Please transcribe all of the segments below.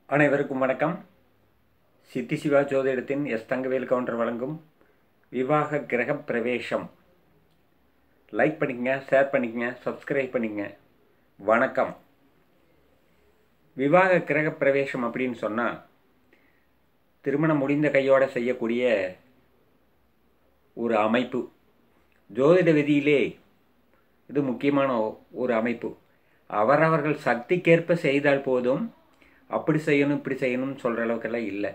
அனைவருக்கும் வணக்கம் சித்தி சிவா ஜோதிடத்தின் எஸ் தங்கவேல் கவுண்டர் வழங்கும் விவாக கிரக பிரவேசம் லைக் பண்ணிக்கங்க ஷேர் பண்ணிக்கங்க சப்ஸ்கிரைப் பண்ணிக்கங்க வணக்கம் விவாக கிரக பிரவேசம் அப்படின்னு சொன்னால் திருமணம் முடிந்த கையோட செய்யக்கூடிய ஒரு அமைப்பு ஜோதிட விதியிலே இது முக்கியமான ஒரு அமைப்பு அவரவர்கள் சக்திக்கேற்ப செய்தால் போதும் அப்படி செய்யணும் இப்படி செய்யணும்னு சொல்கிற அளவுக்கெல்லாம் இல்லை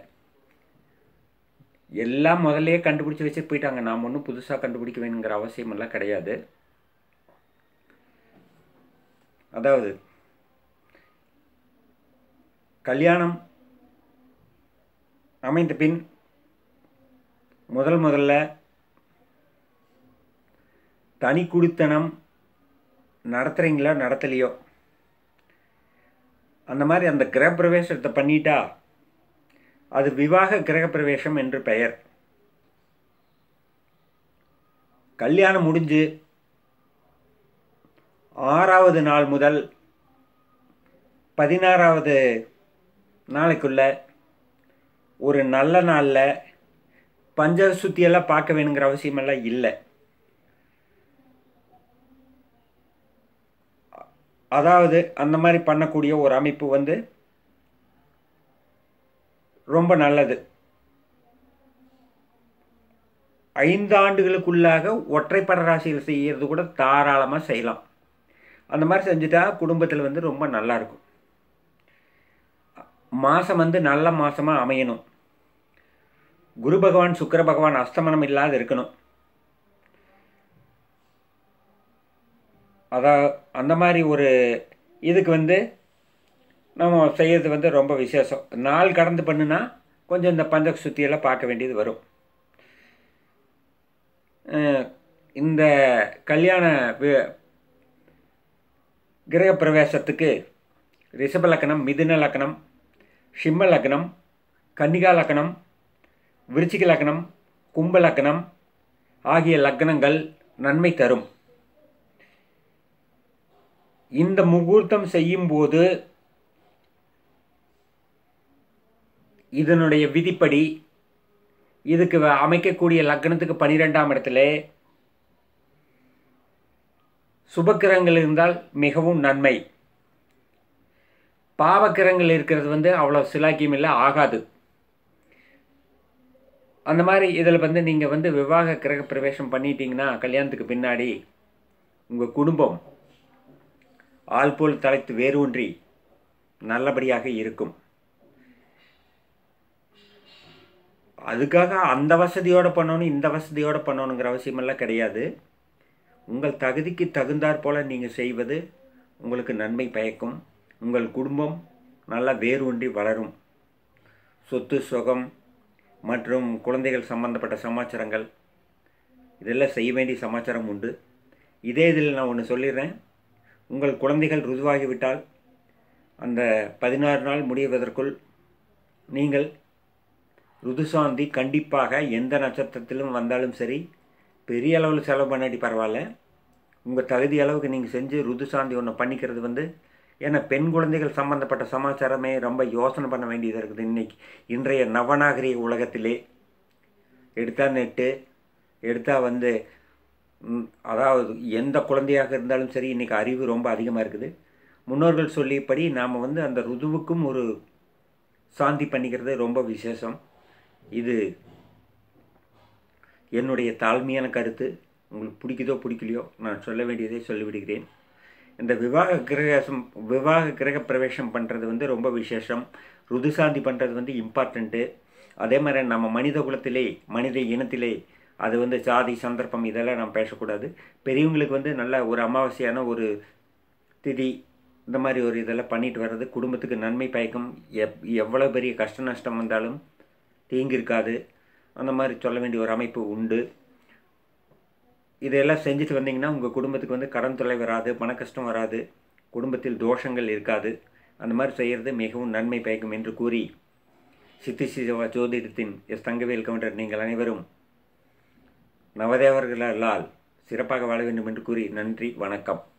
எல்லாம் முதல்லயே கண்டுபிடிச்சி வச்சு போயிட்டாங்க நாம் ஒன்றும் புதுசாக கண்டுபிடிக்க வேணுங்கிற அவசியமெல்லாம் கிடையாது அதாவது கல்யாணம் அமைந்த பின் முதல் முதல்ல தனி குடித்தனம் நடத்துகிறீங்களோ நடத்தலையோ அந்த மாதிரி அந்த கிரகப்பிரவேசத்தை பண்ணிட்டா அது விவாக கிரகப்பிரவேசம் என்று பெயர் கல்யாணம் முடிஞ்சு ஆறாவது நாள் முதல் பதினாறாவது நாளைக்குள்ள ஒரு நல்ல நாளில் பஞ்ச சுத்தியெல்லாம் பார்க்க வேணுங்கிற அவசியமெல்லாம் இல்லை அதாவது அந்த மாதிரி பண்ணக்கூடிய ஒரு அமைப்பு வந்து ரொம்ப நல்லது ஐந்து ஆண்டுகளுக்குள்ளாக ஒற்றைப்பட ராசியில் செய்கிறது கூட தாராளமாக செய்யலாம் அந்த மாதிரி செஞ்சுட்டா குடும்பத்தில் வந்து ரொம்ப நல்லாயிருக்கும் மாதம் வந்து நல்ல மாதமாக அமையணும் குரு பகவான் சுக்கர பகவான் அஸ்தமனம் இல்லாத இருக்கணும் அதான் அந்த மாதிரி ஒரு இதுக்கு வந்து நம்ம செய்கிறது வந்து ரொம்ப விசேஷம் நாள் கடந்து பண்ணுனா கொஞ்சம் இந்த பஞ்ச சுத்தியெல்லாம் பார்க்க வேண்டியது வரும் இந்த கல்யாண கிரக பிரவேசத்துக்கு ரிஷப லக்கணம் மிதுன லக்கணம் சிம்ம லக்கணம் கன்னிகா லக்கணம் விருச்சிக லக்கணம் கும்ப லக்கணம் ஆகிய லக்கணங்கள் நன்மை தரும் இந்த முகூர்த்தம் செய்யும்போது இதனுடைய விதிப்படி இதுக்கு அமைக்கக்கூடிய லக்னத்துக்கு பனிரெண்டாம் இடத்துல சுபக்கிரகங்கள் இருந்தால் மிகவும் நன்மை பாவக்கிரகங்கள் இருக்கிறது வந்து அவ்வளோ சிலாக்கியம் இல்லை ஆகாது அந்த மாதிரி இதில் வந்து நீங்கள் வந்து விவாக கிரக பிரவேசம் பண்ணிட்டீங்கன்னா கல்யாணத்துக்கு பின்னாடி உங்கள் குடும்பம் ஆள் போல் தலைத்து வேரூன்றி நல்லபடியாக இருக்கும் அதுக்காக அந்த வசதியோடு பண்ணணும் இந்த வசதியோடு பண்ணணுங்கிற அவசியமெல்லாம் கிடையாது உங்கள் தகுதிக்கு தகுந்தாற் போல் நீங்கள் செய்வது உங்களுக்கு நன்மை பயக்கும் உங்கள் குடும்பம் நல்லா வேரூன்றி வளரும் சொத்து சுகம் மற்றும் குழந்தைகள் சம்பந்தப்பட்ட சமாச்சாரங்கள் இதெல்லாம் செய்ய வேண்டிய சமாச்சாரம் உண்டு இதே இதில் நான் ஒன்று சொல்லிடுறேன் உங்கள் குழந்தைகள் ருதுவாகிவிட்டால் அந்த பதினாறு நாள் முடிவதற்குள் நீங்கள் ருதுசாந்தி கண்டிப்பாக எந்த நட்சத்திரத்திலும் வந்தாலும் சரி பெரிய அளவில் செலவு பண்ணாடி பரவாயில்ல உங்கள் தகுதி அளவுக்கு நீங்கள் செஞ்சு ருதுசாந்தி ஒன்று பண்ணிக்கிறது வந்து ஏன்னா பெண் குழந்தைகள் சம்மந்தப்பட்ட சமாச்சாரமே ரொம்ப யோசனை பண்ண வேண்டியதாக இருக்குது இன்றைக்கி இன்றைய நவநாகரிக உலகத்திலே எடுத்தால் நெட்டு எடுத்தால் வந்து அதாவது எந்த குழந்தையாக இருந்தாலும் சரி இன்றைக்கி அறிவு ரொம்ப அதிகமாக இருக்குது முன்னோர்கள் சொல்லியபடி நாம் வந்து அந்த ருதுவுக்கும் ஒரு சாந்தி பண்ணிக்கிறது ரொம்ப விசேஷம் இது என்னுடைய தாழ்மையான கருத்து உங்களுக்கு பிடிக்குதோ பிடிக்கலையோ நான் சொல்ல வேண்டியதை சொல்லிவிடுகிறேன் இந்த விவாக கிரகசம் விவாக கிரக பிரவேசம் பண்ணுறது வந்து ரொம்ப விசேஷம் ருதுசாந்தி பண்ணுறது வந்து இம்பார்ட்டண்ட்டு அதே மாதிரி நம்ம மனித குலத்திலே மனித இனத்திலே அது வந்து சாதி சந்தர்ப்பம் இதெல்லாம் நாம் பேசக்கூடாது பெரியவங்களுக்கு வந்து நல்ல ஒரு அமாவாசையான ஒரு திதி இந்த மாதிரி ஒரு இதெல்லாம் பண்ணிட்டு வர்றது குடும்பத்துக்கு நன்மை பயக்கும் எப் எவ்வளோ பெரிய கஷ்ட நஷ்டம் வந்தாலும் தீங்கு இருக்காது அந்த மாதிரி சொல்ல வேண்டிய ஒரு அமைப்பு உண்டு இதையெல்லாம் செஞ்சுட்டு வந்தீங்கன்னா உங்கள் குடும்பத்துக்கு வந்து கடன் தொலை வராது பண கஷ்டம் வராது குடும்பத்தில் தோஷங்கள் இருக்காது அந்த மாதிரி செய்கிறது மிகவும் நன்மை பயக்கும் என்று கூறி சித்தி சிவா ஜோதிடத்தின் எஸ் தங்கவேல் கவுண்டர் நீங்கள் அனைவரும் நவதேவர்களால் சிறப்பாக வாழ வேண்டும் என்று கூறி நன்றி வணக்கம்